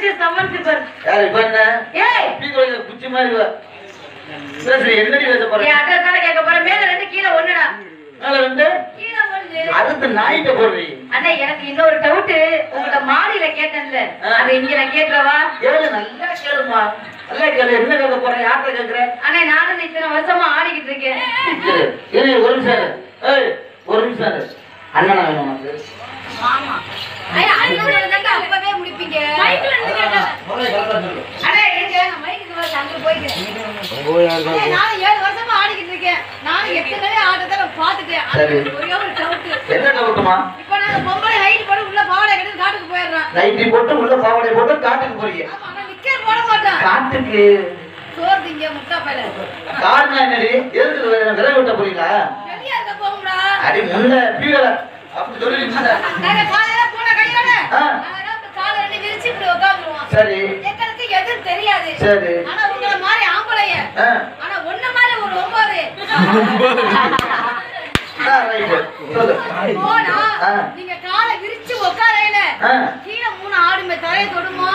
வச்சு சமர்த்தி பாரு யாரு இப்ப என்ன ஏய் டீ கோயில குச்சி மாதிரி வா சரி சரி என்னடி பேச போற என் அட்ரஸ் தானே கேட்க போற மேல ரெண்டு கீழே ஒண்ணுடா மேல ரெண்டு கீழே ஒண்ணு அடுத்து நாயிட்ட போடுறீ அண்ணா எனக்கு இன்னொரு டவுட் உங்கள்ட்ட மாடியில கேட்டேன்ல ஆ. அதை இங்க நான் கேட்கவா கேளு நல்லா கேளுமா நல்லா கேளு என்ன கேட்க போற யார்கிட்ட கேக்குற அண்ணா நானும் இத்தனை வருஷமா ஆடிக்கிட்டு இருக்கேன் சரி, இரு, ஒரு நிமிஷம் இரு. ஏய் ஒரு நிமிஷம் இரு. அண்ணனா வேணும் உனக்கு ஆமா ஐயா, அண்ணனோட தாங்க அப்பவே முடிப்பீங்க. மைக்ல இருந்து கேட்டா முதல்ல கரெக்டா சொல்லு. அண்ணே, இருங்க, நான் மைக்குக்கு வரேன், அங்க போய்க்கிறேன். அண்ணே, நானும் ஏழு வருஷமா ஆடிக்கிட்டு இருக்கேன். நானும் எத்தனையோ ஆட்டத்தை நான் பார்த்துட்டேன். சரி. அதுக்கு ஒரே ஒரு doubt. என்ன டவுட்டுமா இப்ப நாங்க பொம்பளை height போட்டு உள்ள பாவாடை கட்டிட்டு காட்டுக்கு போயிடுறோம். நைட்டி போட்டு உள்ள பாவாடை போட்டு காட்டுக்கு போறீங்க ஆமா, நான் நிக்கர் போட மாட்டேன். காட்டுக்கு சோறு திங்க, முட்டை பையில. காரணம் என்னடி எதுக்கு விலை விட்ட போறீங்களா வெளிய இருக்க போகும்டா. அடி முன்ன பீவல அப்படி சொல்லி நாங்க காலையில போன கையோட, ஆ. நாங்க இப்ப காலை ரெண்டு விரிச்சு இப்படி உட்கார்ந்துருவோம். சரி எங்களுக்கு எதுவும் தெரியாது சரி ஆனா உங்களை மாதிரி ஆம்பளைய ஆ, ஆனா ஒண்ணு மாதிரி ஒரு ஒன்பது ஆ, ரைட்டு. சொல்லு போனா ஆ. நீங்க காலை விரிச்சு உட்காரையில ஆ, கீழே மூணு ஆடுமே தலையை தொடுமா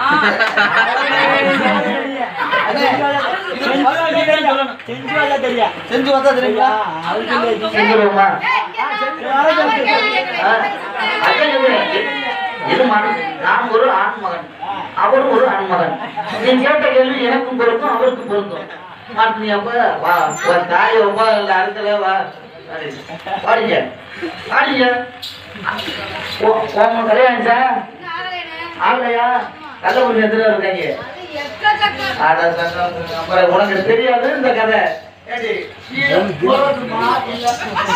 செஞ்சு வந்தா தெரியுங்களா செஞ்சுருவோமா ஏய், இங்க நான் அவர் கேள்வி கேட்கிறேன். ஆ. அதான் சொல்றேன். இது மகன் நான் ஒரு ஆண் மகன் அவர் ஒரு ஆண் மகன் நீ கேட்ட கேள்வி எனக்கும் பொருந்தும் அவருக்கும் பொருந்தும் மாட்டினியாப்ப வா வா தாய் ரொம்ப அறுக்கல வா சரி. வாடிங்க வாடிங்க உ- உங்க கல்யாணம் சார் இன்னும் ஆகலைண்ணே. ஆகலையா நல்ல பொண்ணு எத்தனை இருக்காங்க அது எக்கச்சக்கம். அட சங்கம், அப்புறம் உனக்கு தெரியாது இந்த கதை ஏடி, கீழே போறதுமா இல்ல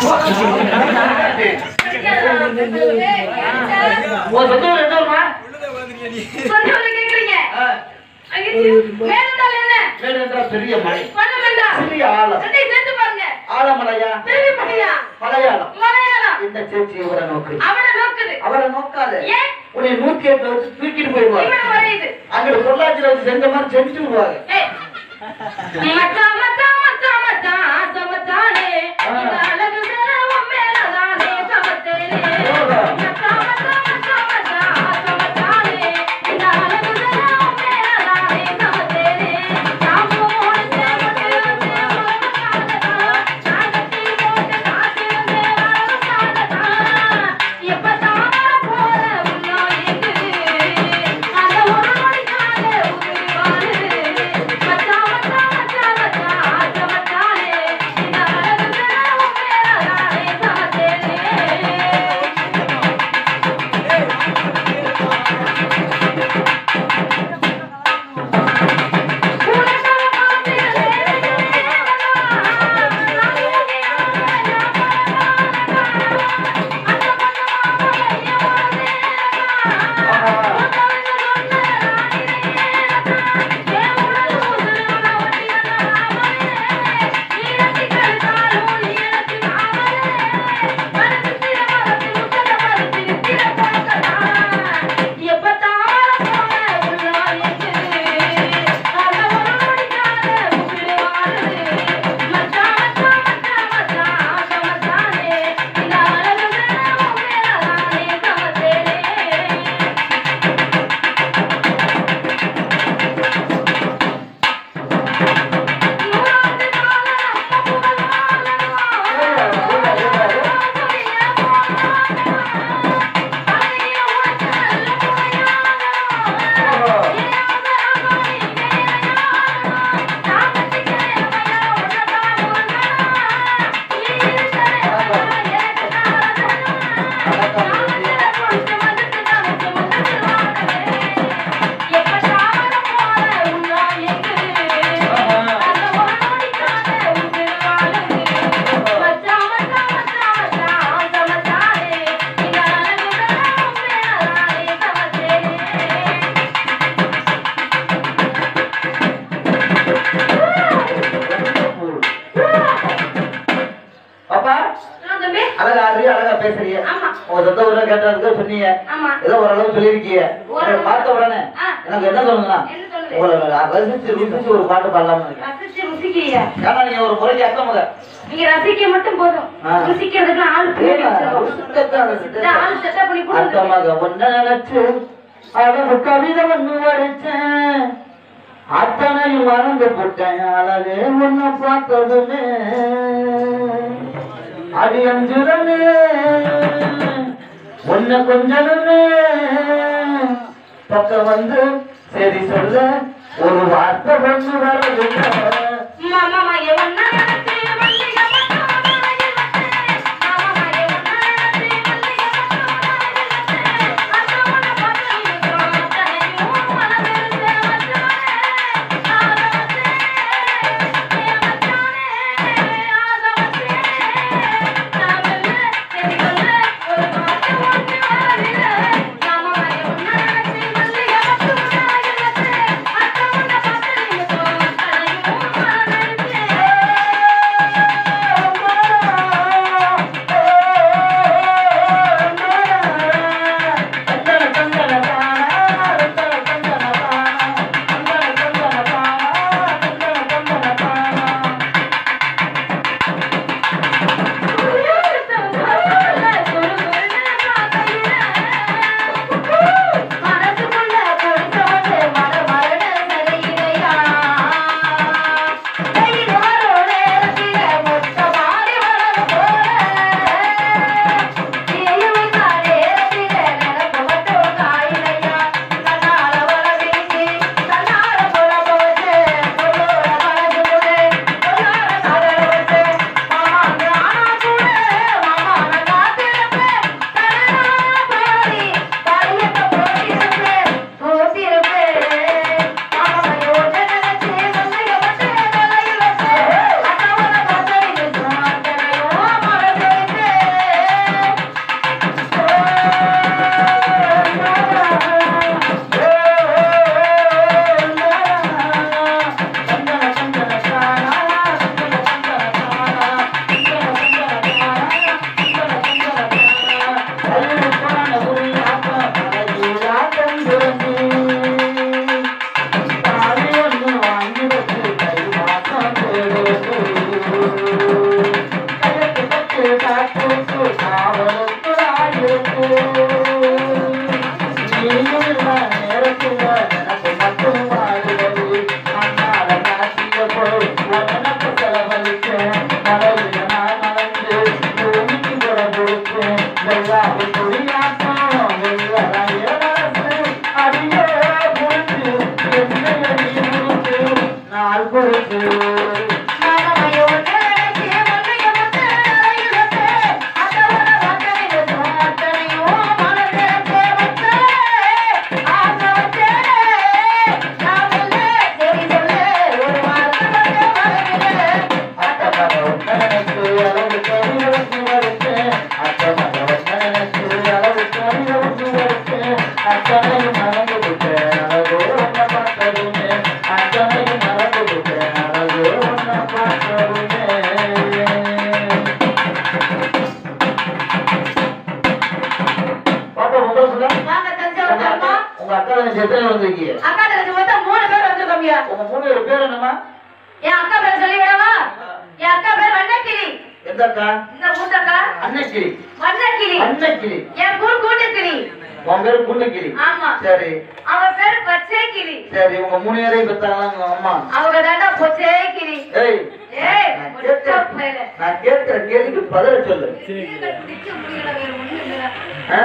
ஏய், கேட்டா? உன் சொந்த ஊர் எந்த ஊருமா? சொந்த ஊரை கேக்குறீங்க ஆ, மேலந்தால் என்ன மேடு என்றால் பெரிய மலை பணம் என்றா சிறிய ஆழம் ரெண்டையும் சேர்த்து பாருங்க ஆழமலையா திரும்பி பண்ணியா மலையாளம் மலையாளம் இந்த சேச்சி இவரை நோக்கு அவனை நோக்குது அவரை நோக்காத ஏன் உன்னை நூத்தி எட்டுல வச்சு தூக்கிட்டு போயிடுவாங்க இவனை வரையுது அங்கிட்டு பொள்ளாச்சியில வச்சு செஞ்ச மாதிரி செஞ்சுட்டு விடுவாங்க ஏய். மச்சான், மச்சான், மச்சான், மச்சான், சமத்தானே. இந்த அழகு மேல உன் மேலதானே சமத்தேனே. மச்சான், மச்சான், மச்சான், மச்சான், சமத்தானே. இந்த அழகு மேல உன் மேலதானே சமத்தேனே. நான் போனதே மட்டும் மறக்காததான். நான் கட்டி போட்ட காத்திருந்தே வரவசாததான். எப்பதான் வரப்போற உள்ளம் ஏங்குது. அந்த ஒரு நொடிக்காக உயிர் வாழுது. மச்சான், மச்சான், மச்சான், மச்சான், சமத்தானே. இந்த அழகு மேல உன் மேலதானே சமத்தேனே. பாப்பா தம்பி அழகா ஆடுறிய அழகா பேசுறீங்க ஆமா உங்க சொந்த ஊர்ல கேட்டதுக்கு சொன்னீங்க ஆமா ஏதோ ஓரளவு சொல்லியிருக்கீங்க உங்களை பார்த்த உடனே ஆ. எனக்கு என்ன தோணுதுன்னா என்ன சொல்லுது உங்களை ரசிச்சு ருசிச்சு ஒரு பாட்டு பாடலாம்னு இருக்கேன் ரசிச்சு ருசிக்கிறியா ஏன்னா நீங்க ஒரு முறைக்கு அர்த்தம் மக நீங்க ரசிக்க மட்டும் போதும் ஆ. ருசிக்கிறதுக்கு ஆள் பின்னாடி வச்சிருக்கோம். இந்த ஆள் செட்டப் பண்ணி கொடுத்துருக்கேன். அர்த்தமாக ஒன்ன நினைச்சு அழகு கவிதை ஒண்ணு வரைச்சேன் அத்தனையும் மறந்து போட்டேன் அழகே உன்னை பார்த்ததுமே அது அஞ்சுதமே உன்னை கொஞ்சமே பக்கம் வந்து சரி சொல்ல ஒரு வார்த்தை ஒண்ணு வரவில்லை மாமா மகே ஒன்னா நினைச்சு மல்லிகை மட்டும் மனதில் வச்சேன். மாமா மகே ஒன்னா நினைச்சு மல்லிகை மட்டும் மனதில் வச்சேன். அத்தவனை பார்த்து நிற்கிறோம் அத்தனையும் மனதிருந்தே வச்சானே. ஆசை வச்சேன், ஏன் வச்சானே, ஆசை வச்சேன். நான் மெல்ல சரி சொல்ல ஒரு வார்த்தை ஒன்று வரவில்லை. மாமா மகே ஒன்னா நினைச்சு மல்லிகை மட்டும் மனதில் வச்சேன். அத்தவனை பார்த்து நிற்கிறோம் அத்தனையும் மனதிருந்தே நாள் பொறுத்து உங்க அக்கா எத்தனை வந்திருக்கீங்க அக்கா தங்கச்சி மொத்தம் மூணு பேர் வந்திருக்கோம்யா உங்க மூணு பேர் பேர் என்னமா என் அக்கா பேர் சொல்லி விடவா என் அக்கா பேர் வண்ணக்கிளி எந்த அக்கா இந்த மூத்தக்கா அன்னக்கிளி வண்ணக்கிளி அன்னக்கிளி என் குரு கூட்டுக்கிளி உன் பேரு குண்டுக்கிளி ஆமா சரி அவ பேர் பச்சை கிளி சரி உங்க மூணு பேரையும் பெத்தாங்களா உங்க அம்மா அவங்க தாண்டா பச்சை கிளி ஏய் ஏய் நான் முட்டை கேட்கிற பயலே. நான் கேட்கிற கேள்விக்கு பதில சொல்லு இதுல பிடிக்க முடியல, வேற ஒண்ணும் இல்ல. ஆ?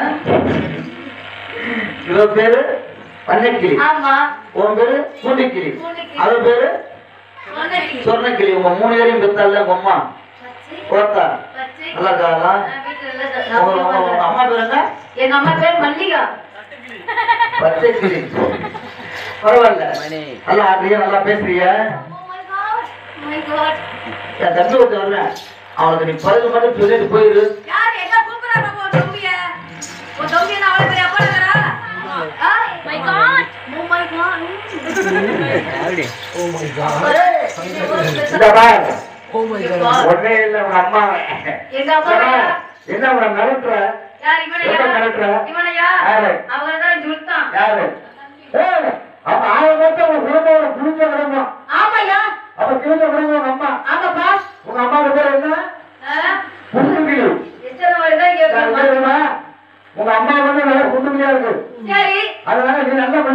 இவ பேரு வண்ணக்கிளி ஆமா உன் பேரு குண்டுக்கிளி கூண்டுக்கிளி. அவ பேரு வண்ணக்கிளி. சொர்ணக்கிளி உங்க மூணு பேரையும் பெத்தால உங்க அம்மா பச்சை, கோத்தா பச்சை நல்லா இருக்காங்களா நான் வீட்டுல இல்ல, உங்க உங்க- உங்க நான் அம்மா பேர் என்ன எங்க அம்மா பேர் மல்லிகா பச்சை கிளி பரவாயில்ல நல்லா ஆடுறீங்க நல்லா பேசுறீங்க Oh my God, my God. என் தம்பி ஒருத்தன் வர்றேன் அவனுக்கு நீ பதில் மட்டும் சொல்லிட்டு போயிரு யார் என்ன கூப்பிடுறாங்க உன் தம்பிய? உன் தம்பி என்ன அவ்வளவு பெரிய அப்பா இருக்கிறா? ஆ? My God. Oh my God. இந்த பார் ஒன்னே இல்ல உங்க அம்மா எங்க அம்மா வேற. என்ன உன மிரட்டுற யார் இவனையா? என்ன மிரட்டுற? இவனையா? யாரு? அவங்கதான் ஜுல்தான். யாரு ஏய், அப்ப ஆயிரம் மட்டும் உங்க குடும்பம் புரிஞ்ச குடும்பம் ஆமாய்யா. அப்ப கிழிஞ்ச குடும்பம் உங்க அம்மா ஆமாப்பா. உங்க அம்மாவுக்கு பேர் என்ன ஆ? குண்டுகிளி எத்தனை வாட்டி தான் கேட்கணுமா? உங்க அம்மா வந்து நல்லா குண்டுகிளியா இருக்கு சரி அதனால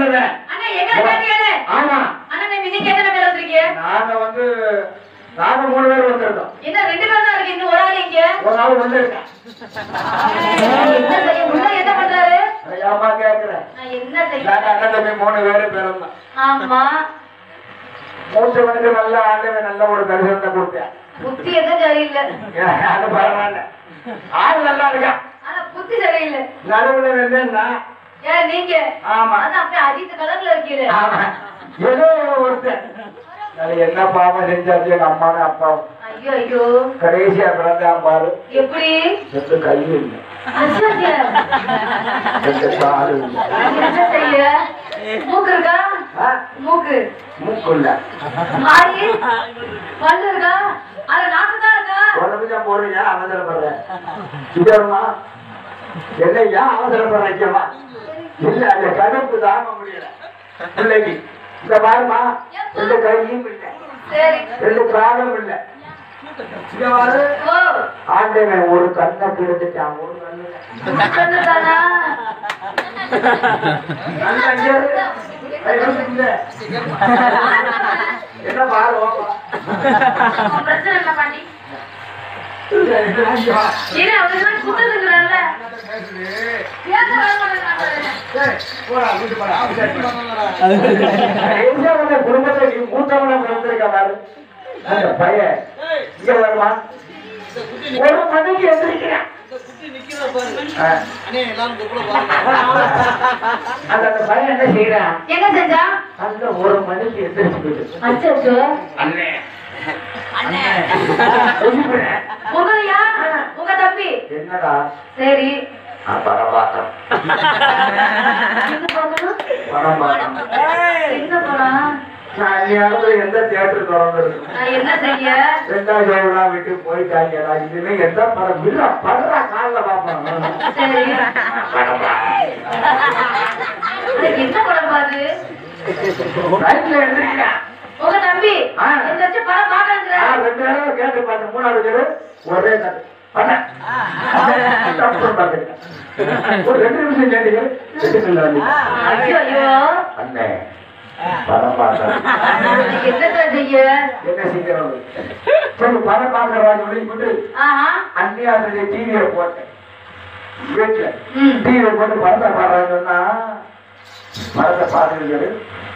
வந்துடுறேன் அண்ணா எங்களை கேட்டீங்களே ஆமா அண்ணா நீங்க இன்னைக்கு எத்தனை பேர் வந்திருக்கீங்க நாங்க வந்து நாங்க மூணு பேர் வந்திருக்கோம் இன்னும் ரெண்டு பேர் தான் இருக்கு இன்னும் ஒரு ஆள் இங்க ஒரு ஆள் உள்ள இருக்கேன் என்ன செய்ய உள்ள என்ன பண்றாரு அதை ஏம்மா கேக்குறேன் நான் என்ன செய்ய நாங்க அண்ணன் தம்பி மூணு பேரு பிறந்தோம் ஆமா மூத்தவனுக்கு நல்ல ஆண்டவன் நல்ல ஒரு தரிசனத்தை கொடுத்தேன் புத்தி எதுவும் சரியில்லை ஏன், அது பரவாயில்ல ஆள் நல்லா இருக்கான் ஆனா புத்தி சரியில்லை நடுவுல வெள்ளா ஏன் நீங்க ஆமா அதான் அப்படியே அஜித் கலர்ல இருக்கீங்க ஆமா ஏதோ ஒருத்தன் அது என்ன பாவம் செஞ்சாச்சு எங்க அம்மாவும் அப்பாவும் ஐயோ ஐயோ கடைசியா பிறந்தான் பாரு எப்படி ரெண்டு கை இல்லை அச்சா ரெண்டு கால் இல்லை என்ன செய்ய மூக்கு இருக்கா ஆ? மூக்கு மூக்குள்ள மாறி பல்லு இருக்கா அது நாக்கு தான் இருக்கா ஒரு நிமிஷம் போறீங்க அவசரப்படுறேன் இதம்மா என்னையா அவசரப்படுறீங்கம்மா இல்ல அந்த கடுப்பு தாங்க முடியல பிள்ளைக்கு இந்த பாருமா ரெண்டு கையும் இல்லை சரி ரெண்டு காலும் இல்லை இங்க பாரு ஓ ஆண்டவன் ஒரு கண்ணை கெடுத்துட்டான் ஒரு கண்ணு சொன்னதானா கண்ணு அங்கே இருக்கு. கையும் இல்லை. என்ன பாரு வாப்பா. உன் பிரச்சனை என்ன பாண்டி இங்க வா. ஏன்னா அவனுக்கு குத்துதுங்கிறான்ல ஏன் வர மாட்டேங்கிறான் சரி, போடா, வீட்டு போடா. கடைசியா உன்னை குடும்பத்தை நீ மூத்தவனா பிறந்திருக்க பாரு. அந்த பையன் இங்க வருமா ஒரு மணிக்கு எந்திரிக்கிறான் ஆ. அந்த அந்த பையன் என்ன செய்யறான் என்ன செஞ்சா அந்த ஒரு மணிக்கு எந்திரிச்சு போயிட்டு அச்சோ அண்ணே அண்ணே உங்களையா உங்க தம்பி என்னடா சரி படம் பார்க்கணும் எங்க பார்க்கணும் படம் பார்க்கணும் என்ன படம் நான் இனியாவது எந்த தியேட்டர் திறந்துருக்கு நான் என்ன செய்ய ரெண்டாவது ஷோலாம் விட்டு போயிட்டாங்கடா இதுல எந்த படம் இல்ல படுறா காலில் பார்ப்போம் சரி படம் அது என்ன படம் பாரு ரைட்ல எழுந்திருக்கிறேன் உங்க தம்பி ஆ. எந்த படம் பாக்கங்கிற நான் ரெண்டு தடவை கேட்டு பார்த்தேன் மூணாவது கேடு ஒரே கட்டு பண்ண தப்பு பார்த்துக்கிட்டேன். ஒரு ரெண்டு நிமிஷம் கேட்டீங்க ரெண்டு நிமிஷம் வந்து ஐயோ ஐயோ அண்ணே படம் பார்த்தேன் இதுக்கு என்னத்த செய்ய என்ன செய்யறது சரி படம் பார்க்கறான்னு சொல்லிவிட்டு ஆஹா அந்நியாசிரிய டிவியை போட்டேன் வீட்டுல ம் டிவியை போட்டு படத்தை பாடுறான்னு சொன்னா படத்தை பார்த்துருக்காரு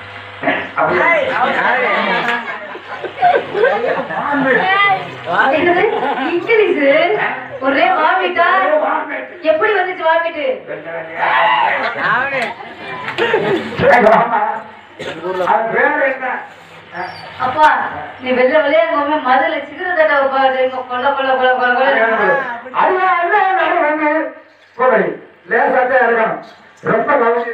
என்னது இங்கிலீஷ் ஒரே வாமிட்டா எப்படி வந்துச்சு வாமிட்டு அப்பா நீ வெள்ள வெளியே உங்க மதுல சிகர தட்ட உட்காரு கொல்ல கொல்ல கொல்ல கொல்ல கொல்ல லேசாட்டே இருக்கணும் ரொம்ப கவனிச்சு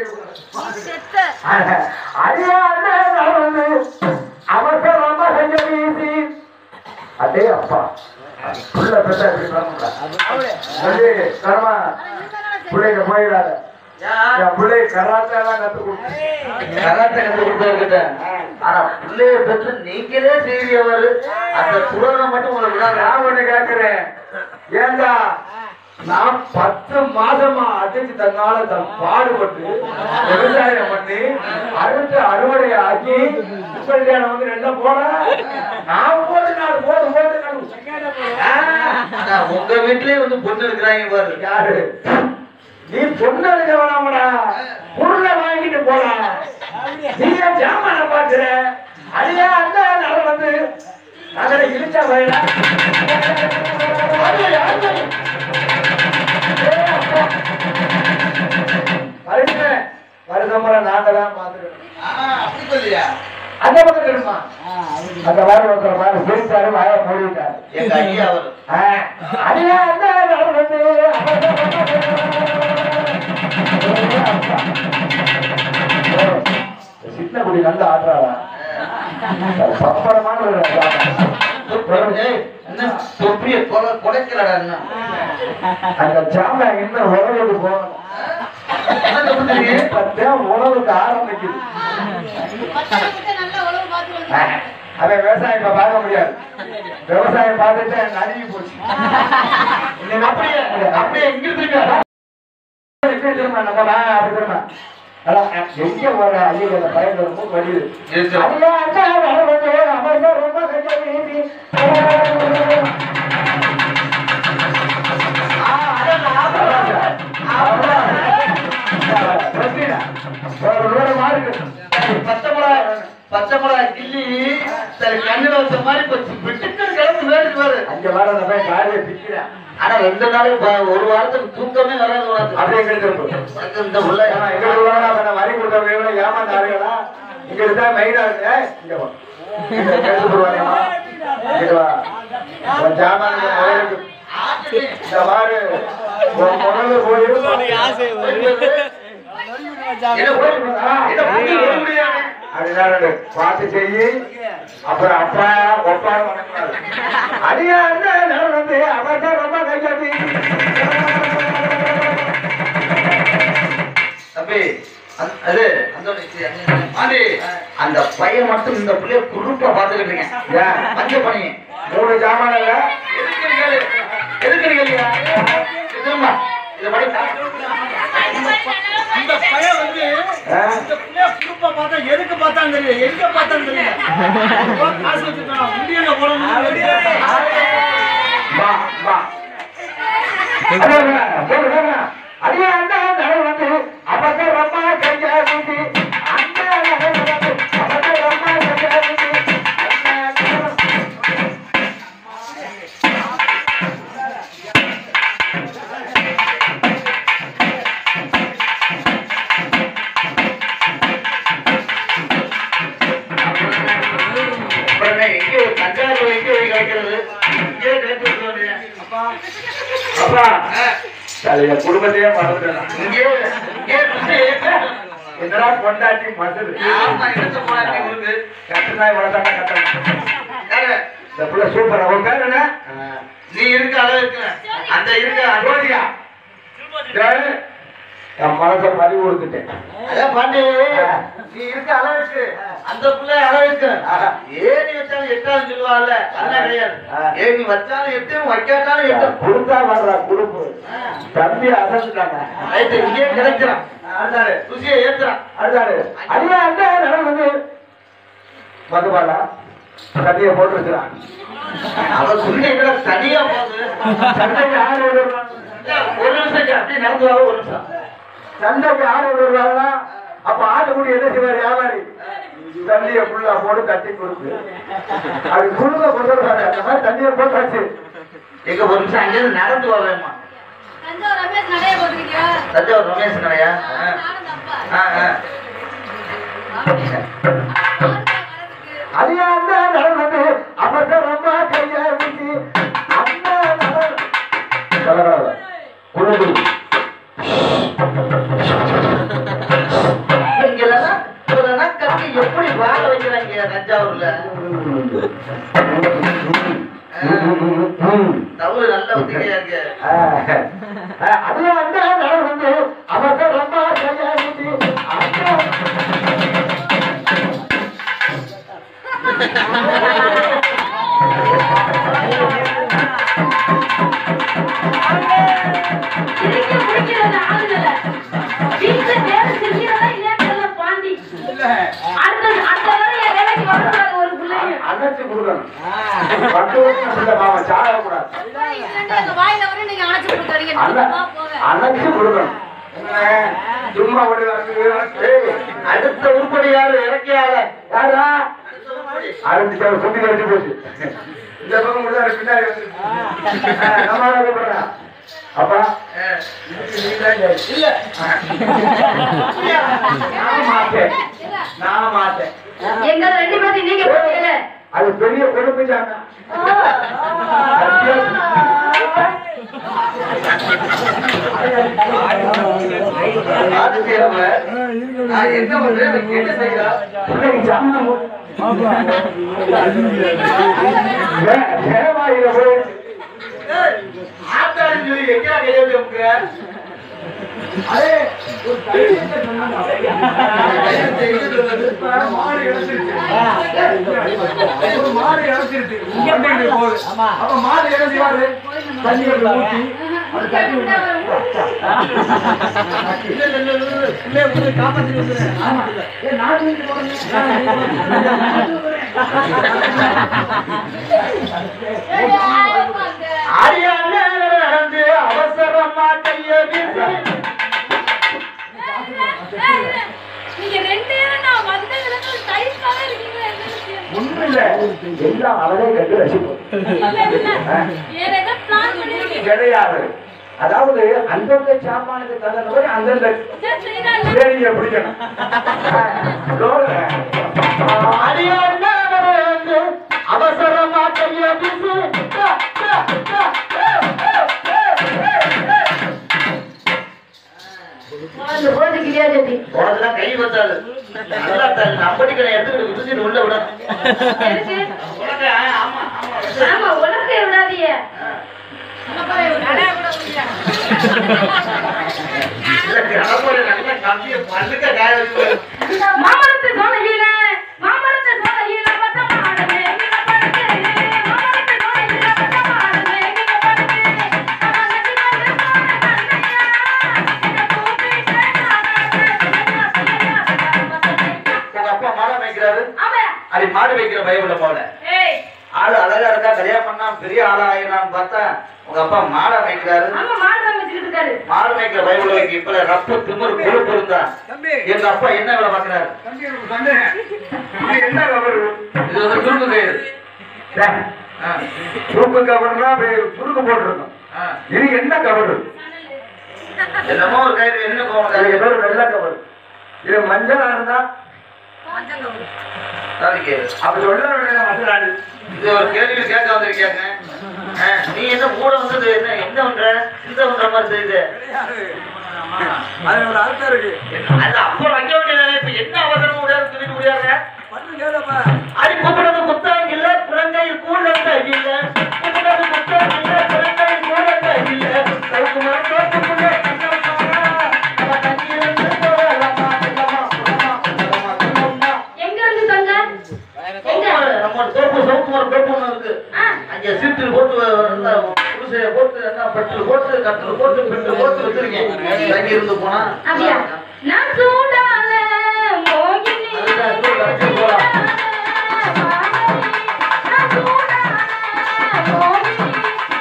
அவசரமா செஞ்ச வீசி அதே அப்பா புள்ள பெற்ற இப்படி பண்ணக்கூடாது. சொல்லி, கர்மா பிள்ளைங்க போயிடாத என் பிள்ளை கராத்தெல்லாம் கத்து கொடுத்து கராத்தே கத்து கொடுத்தவர்கிட்ட ஆனா பிள்ளைய பெற்று நீங்களே செய்தியவர் அந்த துறவை மட்டும் உங்களுக்கு விடாது நான் ஒண்ணு கேட்கிறேன் ஏண்டா நான் பத்து மாசமா அடிச்சு தன்னால தன் பாடுபட்டு விவசாயம் பண்ணி அடுத்து அறுவடை ஆக்கி கல்யாணம் வந்து என்ன போட நான் போட்டு நாலு போட்டு போட்டு நடு. ஆ, ஆனா உங்க வீட்லயே வந்து பொண்ணு இருக்கிறாங்க பாரு யாரு நீ பொண்ணு எடுக்க வேணாமடா பொருளை வாங்கிட்டு போடா நீ ஏன் ஜாமான பாக்குற அடியா அந்த நட வந்து அதில் இழுச்சா வயலா வருஷமுறை நாங்க தான் பார்த்துக்கணும் அந்த பக்கம் தெரியுமா அந்த மாதிரி ஒருத்தர் மாதிரி சிரிச்சாரு வாய மூடிட்டாரு எங்க ஐயா அவர் அடியா அந்த நட வந்து சின்னக்குடி நல்ல ஆடுறாரா பப்பரமான ஒரு ஏய், என்ன தொப்பிய கொலை கொலைக்கிறாடா என்ன அந்த ஜாமா இன்னும் உழவுக்கு போகணும் என்ன தொப்பி தெரியுது? இப்பதான் உழவுக்கு ஆரம்பிக்குது நல்ல உழவு பார்த்து வந்து அவன் விவசாயம் இப்ப பார்க்க முடியாது விவசாயம் பார்த்துட்டு நழுவி போச்சு இன்னைக்கு அப்படியே அப்படியே இங்க திரும்ப இப்படி திரும்ப நம்ம வா, அப்படி திரும்ப அதான், எங்க போற ஐயா பயன் ரொம்ப வலியுது இருக்கு. ஐயா அண்ணா வருவது அமைச்சர் ரொம்ப கையை வீசி ஆ, அதான் நான் ஒரு நூறு மார்க்கு பச்சை மிளகாய் பச்சை மிளகாய் கிள்ளி சரி கண்ணுல வச்ச மாதிரி போச்சு விட்டுட்டு கிளம்பி வேண்டுக்கு வரு அங்க வர அந்த பையன் காலையை பிக்கிறேன் ஆனா ரெண்டு நாளைக்கு ப- ஒரு வாரத்துக்கு தூக்கமே வராது உனக்கு அப்படியே கிடைச்சிருக்கும் உனக்கு இந்த உள்ள ஏன்னா எங்க சொல்லுவாங்க அப்ப நான் வரி கொடுத்தவங்க ஏமாந்தாருங்களா இங்க இருந்தா மெயினா இருக்கு ஏய், இங்க வா இங்க கேட்டு போடுவாங்கம்மா இங்க வா உன் ஜாமான் உன் முதலுக்கு இந்த பாரு உன் முதல்ல போயிடும் என்ன போய் என்ன புடி வர முடியாது அதுதான் பார்த்து செய்யி அப்புறம் அப்பா ஒப்பா வணங்காது அடியா என்ன வந்து அவர்தான் ரொம்ப கையாதி தம்பி அந்த- அது அந்த மாண்டி அந்த பையன் மட்டும் இந்த பிள்ளைய குறுப்பா பாத்துக்கிட்டு இருக்கேன் ஏன்? மஞ்சள் பணி மூணு ஜாமான் இல்ல எதுக்கு கேளு எதுக்கு கேளியா திரும்ப இதை படி இந்த பையன் வந்து ஆ? இந்த பிள்ளைய குரூப்பா பார்த்தா எதுக்கு பார்த்தான்னு தெரியல எங்க பார்த்தான்னு தெரியல ரொம்ப காசு வச்சுட்டான் முடியல போடணும் வா வா அடியா அந்த நகை வந்து அவர்கள் ரொம்ப கையாதி அந்த நகை வந்து அவர்கள் ரொம்ப கையாதி உடனே எங்கே தஞ்சாவூர் எங்கே போய் கிடைக்கிறது இங்கே கிடைக்கிறது அப்பா தலைய குடும்பத்தையே மறந்துட்டேன் இங்கே இங்கே வந்து என்னடா கொண்டாட்டி மசது ஆமா எடுத்து போனாங்க உங்களுக்கு கட்டுனாய் வளர்த்தாண்டா கட்டணும் யாரு? இந்த புள்ள சூப்பர் அவன் பேர் என்ன நீ இருக்க அளவுக்கு அந்த இருக்க ஜோதிகா டேய், என் மனசை பறி கொடுத்துட்டேன் அதான் பாண்டி நீ இருக்க அளவுக்கு அந்த பிள்ளை அளவுக்கு ஏணி வச்சாலும் எட்டாலும் சொல்லுவாள்ல அதெல்லாம் கிடையாது ஏணி வச்சாலும் எட்டும் வைக்காட்டாலும் எட்டும் கொடுத்தா வர்றா குடுப்பு தம்பி அசந்துட்டாங்க ரைட்டு இங்கே கிடைக்கிறான் அடுத்தாரு ருசியை ஏத்துறான் அடுத்தாரு அடியா அந்த நிலம் வந்து மதுபாலா தண்ணியை போட்டு வச்சுறான் அவன் சுண்ணி கூட தனியா போகுது சண்டைக்கு ஆறு விடுறான் இல்ல, ஒரு நிமிஷம் அப்படியே நடந்து வா ஒரு நிமிஷம் சண்டைக்கு ஆறு விடுறாங்களா அப்ப ஆடு கூடி என்ன செய்வார் வியாபாரி தண்ணியை ஃபுல்லா போட்டு தட்டி கொடுத்து அது குழுங்க கொடுத்துருக்காரு அந்த மாதிரி தண்ணியை போட்டாச்சு எங்க ஒரு நிமிஷம் அங்கேயிருந்து நடந்து வரேம்மா தஞ்சாவூர் ரமேஷ் நடைய போட்டுக்கிட்டியா தஞ்சாவூர் ரமேஷ் கடையா நானும் தப்பா ஆ ஆ அடியா அந்த நிலம் வந்து அப்பதான் ரொம்ப கையை ஊற்றி அந்த நிலம் கலராத குழுது இங்கெல்லாம் ஒரு கட்டி எப்படி வாழ வைக்கிறாங்க தஞ்சாவூர்ல தவறு நல்ல ஒத்திகையா இருக்கு அது அந்த நிலம் வந்து அவர்கள் ரொம்ப கையை ஊற்றி அந்த எனக்கு பிடிக்கிறது ஆளுங்கள. வீட்டுல வேலை செஞ்சீங்களா இல்லையாங்கிறத பாண்டி. அடுத்த அடுத்த வாரம் என் வேலைக்கு வரக்கூடாது ஒரு பிள்ளைங்க. அணைச்சு கொடுக்கணும் பத்து வருஷம் இல்ல மாமா சாகக்கூடாது எங்க வாயில வரும் நீங்க அணைச்சு கொடுக்காதீங்க அண்ணா, நீங்க போங்க அணைச்சு கொடுக்கணும் என்னண்ணே, சும்மா ஒரு ஏய், அடுத்த உருப்படி யாரு இறக்கியால யாரா ஆரம்பிச்சு சுத்தி கழிச்சு போச்சு இந்த பக்கம் முடியாது பின்னாடி வந்து நம்ம கூப்பிடுறேன் அப்பா இல்ல நான் மாட்டேன் நான் மாட்டேன் எங்களை ரெண்டு பேர்த்தையும் நீங்க போட்டீங்க. அது பெரிய கொடுப்பு சாமி ஆதித்யவ, நான் என்ன பண்றேன் எனக்கு என்ன செய்யறா தேவாயில போய் ஆத்தாடின்னு சொல்லி எங்கடா கையை வச்சு அமுக்குற? அதே கையெழுத்து எங்க சொல்றது? மாடு இழந்துருச்சு ஒரு மாடு இழந்துருச்சு இங்க போகுது அப்ப மாடு என்ன செய்வாரு தண்ணி ஊற்றி குடிக்காம விட்டா அவன் இல்ல, இல்ல, இல்ல, இல்ல, இல்ல. பிள்ளைய வந்து காப்பாத்திட்டு வந்துடுறேன். ஏ நாட்டு வீட்டு போறேன் ஏய், ஆமா, அந்த அடியானே நடந்து அவசரமா கைய வீசு நீங்க ரெண்டு பேரும் நான் வந்ததுல இருந்து டைட்டாவே இருக்கீங்க என்ன விஷயம்? ஒண்ணும் இல்ல எல்லாம் அவளே கண்டு ரசிப்போம் இல்ல, இல்ல. வேற ஏதோ plan பண்ணிருக்கீங்க. கிடையாது அதாவது அந்தந்த சாமானுக்கு தகுந்த மாதிரி அந்தந்த சரி, செய்யலாம். சேரியை பிடிக்கணும் அடியானே நடந்து அவசரமா கைய வீசு டா, டா, டா, டா, டா, டா, டா, டா. அந்த போது கிரியாஜதி போனதுலாம் கை வச்சாது நல்லா தள்ளு அம்பட்டிக்கடை எடுத்துக்கிட்டு விரிஞ்சிட்டு உள்ள விடணும் எதுக்கு உனக்கு, ஆ, ஆமா ஆமா ஆமா உலகத்தை விடாதீங்க இல்ல, கிளம்புற நல்ல கம்பியை பல்லுக்க காய வச்சு மாமரத்து சோலையில மாமரத்து சோலையில பத்த மாடுமே நீங்க படுத்து மாமரத்து சோலையில பத்த மாடுமே நீங்க படுத்து அவன் நெத்தி கொண்டு போன கண்ணையா இத கூப்பிட்டு உங்க அப்பா மாடு மேய்க்கிறாரு அவன் அப்படி மாடு வைக்கிற பயவுல போல ஏய் ஆளு அழகா இருக்கா கல்யாணம் பண்ணா பெரிய ஆளா ஆயிடலாம்னு பார்த்தா உங்க அப்பா மாடை மேய்க்கிறாரு ஆமா மாடு தான் வச்சுக்கிட்டு இருக்காரு மாடு மேய்க்கிற பயவுல வைக்க இப்ப ரப்பு திமிரு கொழுப்பு இருந்தா தம்பி, எங்க அப்பா என்ன வேலை பாக்குறாரு தம்பி, எனக்கு சந்தேகம். இது என்ன கவரு? இது வந்து சுருக்கு கயிறு ஆ, சுருக்கு கவர்னா சுருக்கு போட்டிருக்கோம் ஆ. இது என்ன கவரு என்னமோ ஒரு கயிறு என்ன போன அதுக்கு கயிறு பேரு வெள்ளை கவர் இது மஞ்சளா இருந்தா தாலி கயிறு அப்படி சொல்ல வேண்டிய மசலாடு இது ஒரு கேள்வி கேட்க வந்திருக்காங்க ஆ, நீ என்ன மூட வந்தது என்ன என்ன பண்ற சிந்த பண்ற மாதிரி தெரியுது அதுல ஒரு அர்த்தம் இருக்கு. அது அப்ப வைக்க வேண்டியதானே இப்ப என்ன அவசரம் முடியாது சொல்லிட்டு முடியாத பண்ணு கேளுப்பா. அது கூப்பிடுறது புத்தகம் இல்ல குழந்தையில் கூட இல்ல கூப்பிடுறது புத்தகம் இல்ல குழந்தையில் கூட இல்ல கருப்பு மரம் தோப்புக்குள்ளே கண்ணம் காணா. அவ தண்ணியிலிருந்து போகலாமா, இல்லமா, இல்லமா, இல்லமா, இல்லமா. எங்க இருந்து தங்க எங்க நம்ம தோப்பு சவுக்கு மரம் தோப்பு ஒண்ணு இருக்கு ஆ அங்க சீட்டில் போட்டு நல்லா குடிசையை போட்டு என்ன பட்டில் போட்டு கட்டில் போட்டு பெட்டு போட்டு வச்சிருக்கேன் தங்கி இருந்து போனா அப்படியா நான் சூடான மோகினி அதுதான் தூள் கரைச்சி போலாம். நான் சூடான மோகினி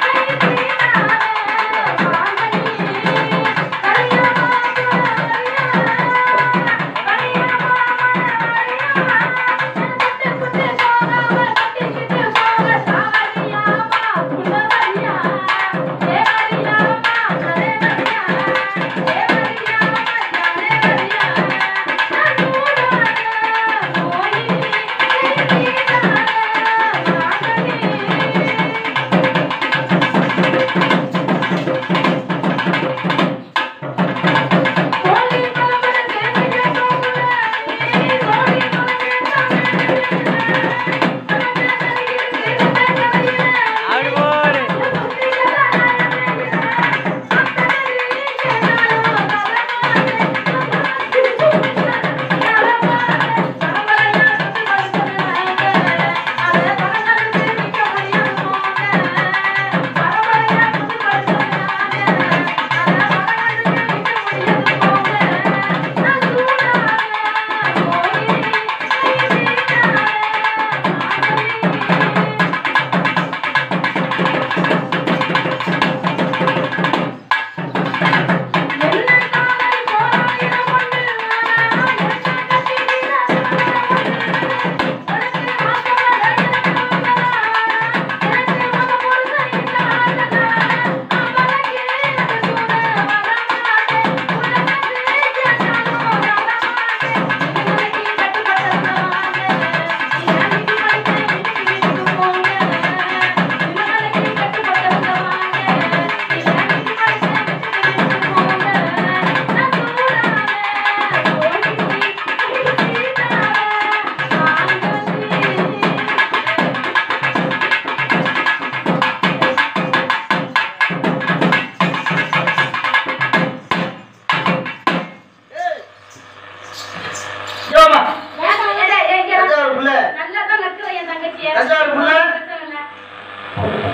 ஏம்மா, ஏன் ஏன் ஏன் தஞ்சாவூர் புள்ள நல்லா தான் நக்குற என் தங்கச்சியை தஞ்சாவூர் புள்ள பிரச்சனை இல்லை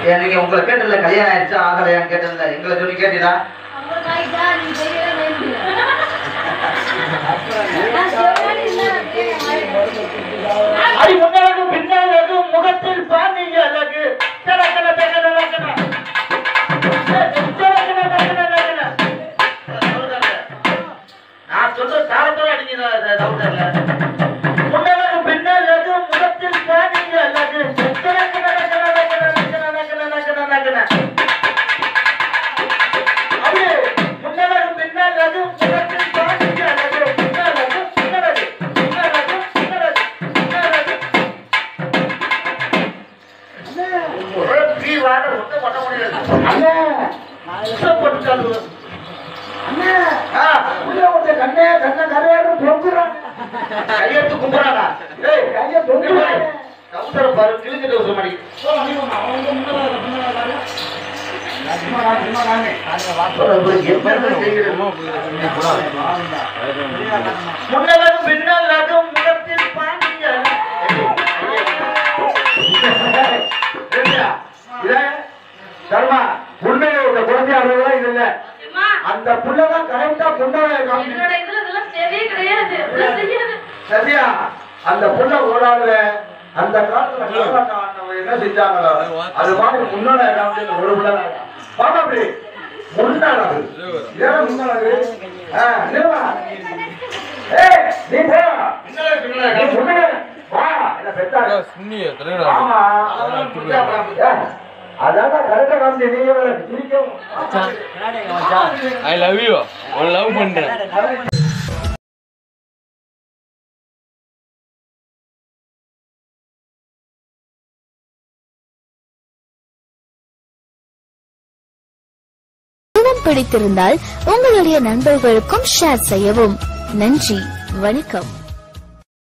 ஏன் நீங்க உங்களை கேட்டல கல்யாணம் ஆயிடுச்சா ஆகலையான்னு கேட்டல எங்களை சொல்லி கேட்டீங்களா அவங்களுக்கு ஆயிட்டா, நீ செய்யவே வேண்டியது. நான் செவ்வாய் இல்லை, அப்படியே ஆயிடும். அடி முன்னழகு பின்னழகு முகத்தில் பாண்டி அழகு கல கல கல கல கல நான் சொல்ற தாளத்தோட அடிக்கிற தவுடர்ல முன்னழகு பின்னழகு முகத்தில் பாண்டி அழகு கல கல கல கல கல கல கல கல அப்படியே முன்னழகு பின்னழகு முகத்தில் பாண்டி அழகு பின்னழகு பின்னழகு பின்னழகு பின்னழகு பின்னழகு ஒரே பீவான ஒன்றும் பண்ண முடியாது அண்ணே இஷ்டப்பட்டுட்டாரு. அண்ணே ஆ, உள்ள ஒரு கண்ணே கண்ண கரையாடு தொங்குறான் கையெழுத்து கும்புறானா? ஏய் கைய தொங்குறான் கவுண்டரை பாரு, கிழிஞ்சிட்டு வருஷம் மாடி. என்ன செய்கிறது? முன்னழகு பின்னழகு முகத்தில் பாண்டிய சரியா? இதே, தர்மா உண்மையில இந்த குழந்தை அவ்வளவுதான் இது இல்ல அம்மா, அந்த புள்ளதான் கரெக்டா புண்ணாவை காமிச்சு என்னோட இதுல இதெல்லாம் சரியே கிடையாது இதெல்லாம் செய்யாது சரியா அந்த புள்ள ஓடாதுல அந்த காலத்துல கரகாட்டம் ஆடினவங்க என்ன செஞ்சாங்களோ அது மாதிரி முன்னால காமிச்சு இந்த ஒரு புள்ள பாப்பா அப்படி முன்னாள் அது ஏன் முன்னாள் அது ஆ, நிறுவா. ஏய் நீ போ பின்னழகு பின்னழகு நீ முன்னால வா என்ன பெத்தாங்க ஆமா ஏய், அதான்டா கரெக்டா காமிச்சு நீங்க வேற சிரிக்கவும் ஐ லவ் யூ உன் லவ் பண்றேன் படம் பிடித்திருந்தால் உங்களுடைய நண்பர்களுக்கும் ஷேர் செய்யவும் நன்றி வணக்கம்